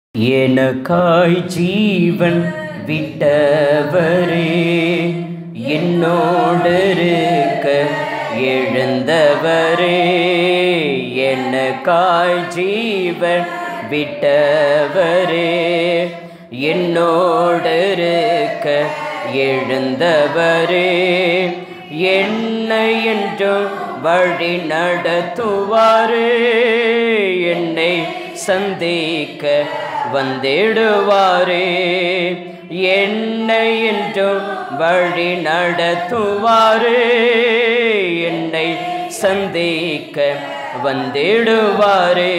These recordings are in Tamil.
எனக்காய் ஜீவன் விட்டவரே என்னோடு இருக்க எழுந்தவரே எனக்காய் ஜீவன் விட்டவரே என்னோடு இருக்க எழுந்தவரே என்னை என்றும் வழி நடத்துவாரே என்னை சந்திக்க வந்திடுவாரே என்னை என்றும் வழி நடத்துவாரே என்னை சந்திக்க வந்திடுவாரே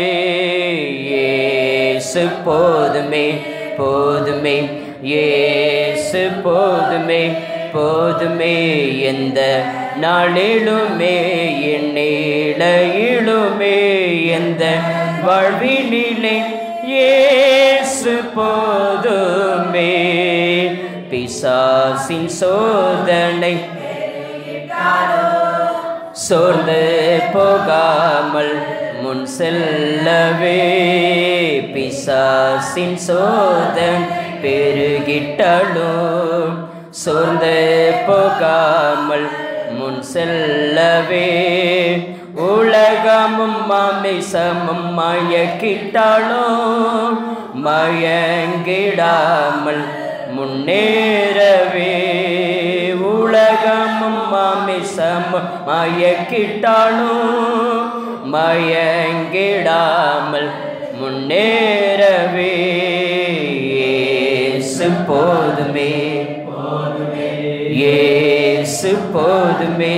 ஏசு போதுமே போதுமே ஏசு போதுமே போதுமே எந்த நாளிலுமே என் நிலையிலுமே எந்த வாழ்வினிலே இயேசு போதுமே பிசாசின் சோதனை சோர்ந்து போகாமல் முன் செல்லவே பிசாசின் சோதன் பெருகிட்டாலும் சோர்ந்து போகாமல் முன் செல்லவே உலகமும் மாமிசமும் மயக்கிட்டாலும் மயங்கிடாமல் முன்னேறவே உலகமும் மாமிசமும் மயக்கிட்டாலும் மயங்கிடாமல் முன்னேறவே இயேசு போதுமே இயேசு போதுமே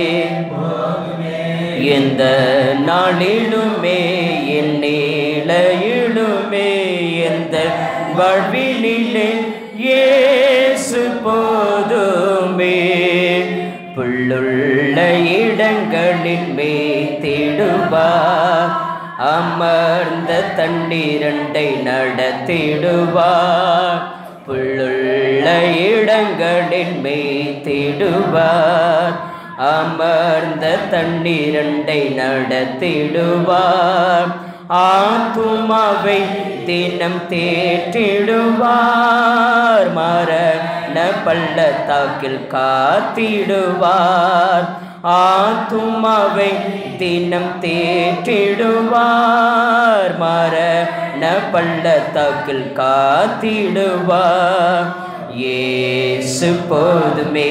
எந்த நாளிலுமே என் நிலையிலுமே எந்த வாழ்வினிலே இயேசு போதுமே புள்ளுள்ள இடங்களில் மேத்திடுவார் அமர்ந்த தண்ணீரண்டை நடத்திடுவார் புள்ளுள்ள இடங்களில் மேத்திடுவார் அமர்ந்த தண்ணீரண்டை நடத்திடுவார் ஆத்துமாவை தினம் தேற்றிடுவார் மரண பள்ளத்தாக்கில் காத்திடுவார் ஆத்துமாவை தினம் தேற்றிடுவார் மரண பள்ளத்தாக்கில் காத்திடுவார் ஏசு போதுமே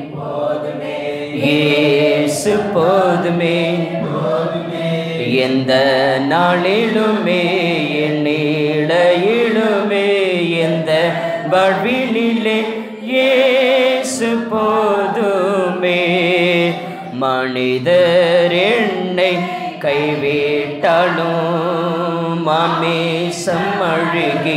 இயேசு போதுமே எந்த நாளிலுமே என் நிலையிலுமே எந்த வாழ்வினிலே இயேசு போதுமே மனிதர் என்னை கைவிட்டாலும் மாமேசம் அழுகி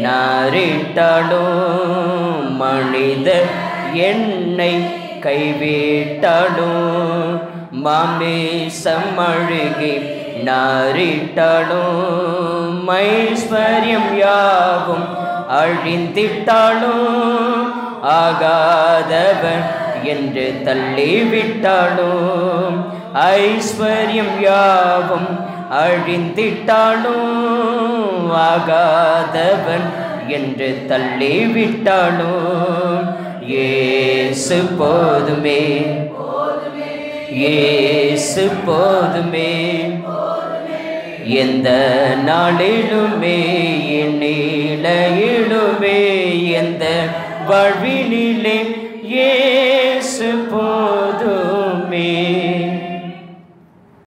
நாரிட்டாலும் மனிதர் என்னை கைவிட்டாலும் மாமேசம் அழுகி நாரிட்டாலும் ஐஸ்வர்யம் யாவும் அழிந்திட்டாலும் ஆகாதவன் என்று தள்ளிவிட்டாலும் ஐஸ்வர்யம் யாவும் அழிந்திட்டாலும் ஆகாதவன் என்று தள்ளிவிட்டாலும் ஏசு போதுமே ஏசு போதுமே எந்த நாளிலுமே என் நிலையிலுமே எந்த வாழ்வினிலே ஏ